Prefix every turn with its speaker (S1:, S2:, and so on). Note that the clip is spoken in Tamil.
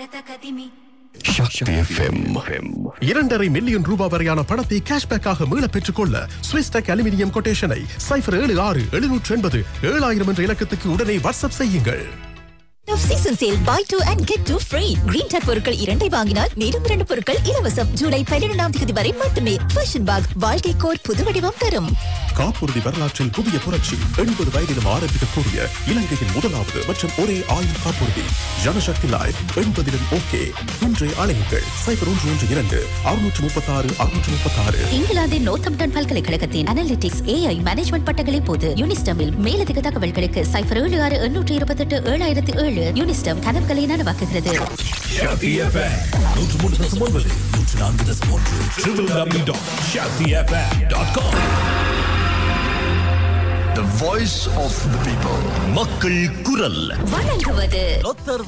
S1: தகதிமி
S2: சக்தி FM.
S3: இரண்டரை மில்லியன் ரூபாய் வரையான பணத்தை கேஷ்பேக்காக மீள பெற்றுக்கொள்ள ஸ்விஸ் டெக் அலுமினியம் கொட்டேஷனை சைபர் ஏழு ஆறு எழுநூற்று எண்பது ஏழாயிரம் என்ற இலக்கத்துக்கு உடனே வாட்ஸ்அப் செய்யுங்கள்
S4: season sale buy two and get two free green tech பொருட்கள் இரண்டை வாங்கினால் மேலும் இரண்டு பொருட்கள் இலவசம் ஜூலை பன்னிரெண்டாம் தேதி வரை மட்டுமே ஃபேஷன் பாக் வாழ்க்கை கோர் புது வடிவம் தரும்
S3: காப்புறுதி வரலாற்றில் புதிய புரட்சி எண்பது வயதிலும் ஆரம்பிக்கக்கூடிய இலங்கையின் முதலாவது மற்றும் ஒரே ஆயுள் காப்புறுதி ஜனசக்தி லைஃப் எண்பதிலும் ஓகே இன்றைய அழையுங்கள் சைபர் ஒன்று ஒன்று இரண்டு அறுநூற்று முப்பத்தாறு அறுநூற்று முப்பத்தாறு
S4: இங்கிலாந்தின் நோர்த்தம்டன் பல்கலைக்கழகத்தின் அனலிட்டிக்ஸ் ஏஐ மேனேஜ்மெண்ட் பட்டங்களை போது யூனிஸ்டமில் மேலதிக தகவல்களுக்கு சைபர் ஏழு ஆறு எண்ணூற்று இருபத்தெட்டு ஏழாயிரத்தி ஏழு யூனிஸ்டம் கனவுகளை நனவாக்குகிறது
S5: Shakti FM. நூற்று மூன்று தசம் ஒன்பது நூற்று நான்கு தசம் ஒன்று www.shaktifm.com
S2: The voice of the people.
S5: மக்கள் குரல்
S4: வழங்குவது